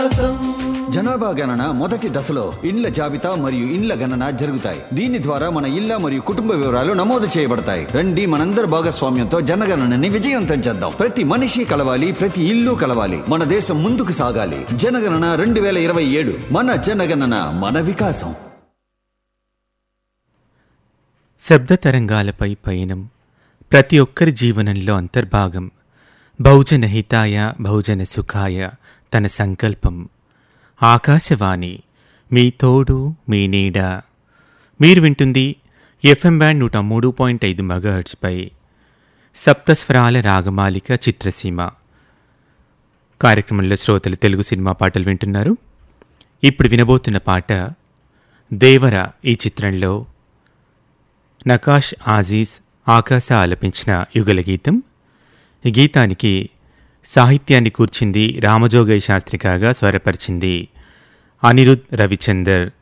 జనాభా గణన మొదటి దశలో ఇండ్ల జాబితా మరియు ఇండ్ల గణన జరుగుతాయి దీని ద్వారా మన ఇళ్ల మరియు కుటుంబ వివరాలు నమోదు చేయబడతాయి రండి మనందరి భాగస్వామ్యంతో జనగణనని విజయవంతం చేద్దాం ప్రతి మనిషి కలవాలి ప్రతి ఇల్లు కలవాలి మన దేశం ముందుకు సాగాలి జనగణన రెండు వేల ఇరవై ఏడు మన జనగణన మన వికాసం శబ్ద తరంగాలపై పయనం ప్రతి ఒక్కరి జీవనంలో అంతర్భాగం బహుజన హితాయ బహుజన సుఖాయ తన సంకల్పం ఆకాశవాణి మీ తోడు మీ నీడ మీరు వింటుంది ఎఫ్ఎం బ్యాండ్ నూట మూడు పాయింట్ ఐదు మెగాహెర్ట్స్పై సప్తస్వరాల రాగమాలిక చిత్రసీమ కార్యక్రమంలో శ్రోతలు తెలుగు సినిమా పాటలు వింటున్నారు ఇప్పుడు వినబోతున్న పాట దేవర ఈ చిత్రంలో నకాష్ ఆజీజ్ ఆకాశ ఆలపించిన యుగల గీతం ఈ గీతానికి సాహిత్యాన్ని కూర్చింది రామజోగయ్య శాస్త్రి కాగా స్వరపరిచింది అనిరుద్ రవిచందర్